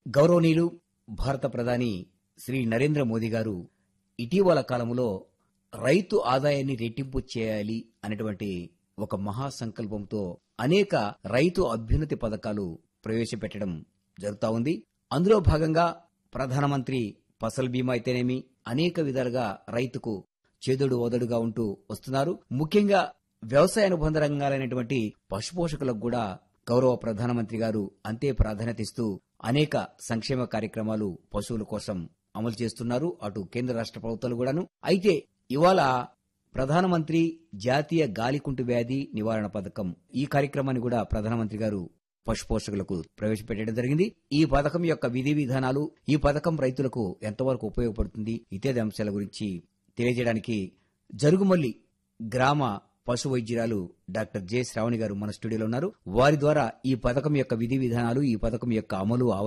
గౌరవనీయులు భారత ప్రధాని శ్రీ నరేంద్ర మోదీ గారు ఇటీవల కాలంలో రైతు ఆదాయాన్ని రెట్టింపు చేయాలి అనేటువంటి ఒక మహా సంకల్పంతో అనేక రైతు అభ్యున్నతి పథకాలు ప్రవేశపెట్టడం జరుగుతా ఉంది అందులో భాగంగా ప్రధానమంత్రి ఫసల్ బీమా అయితేనేమి అనేక విధాలుగా రైతుకు చేదుడు ఓదడుగా ఉంటూ వస్తున్నారు ముఖ్యంగా వ్యవసాయ అనుబంధ రంగాలైనటువంటి పశుపోషకులకు కూడా గౌరవ ప్రధానమంత్రి గారు అంతే ప్రాధాన్యత ఇస్తూ అనేక సంక్షేమ కార్యక్రమాలు పశువుల కోసం అమలు చేస్తున్నారు అటు కేంద్ర రాష్ట్ర ప్రభుత్వాలు కూడాను అయితే ఇవాళ ప్రధానమంత్రి జాతీయ గాలికుంటు వ్యాధి నివారణ పథకం ఈ కార్యక్రమాన్ని కూడా ప్రధానమంత్రి గారు పశుపోషకులకు ప్రవేశపెట్టడం జరిగింది ఈ పథకం యొక్క విధి విధానాలు ఈ పథకం రైతులకు ఎంతవరకు ఉపయోగపడుతుంది ఇత్యాది అంశాల గురించి తెలియజేయడానికి జరుగుమల్లి గ్రామ పశు వైద్యురాలు డాక్టర్ జె శ్రావణి గారు మన స్టూడియోలో ఉన్నారు వారి ద్వారా ఈ పథకం యొక్క విధి విధానాలు ఈ పథకం యొక్క అమలు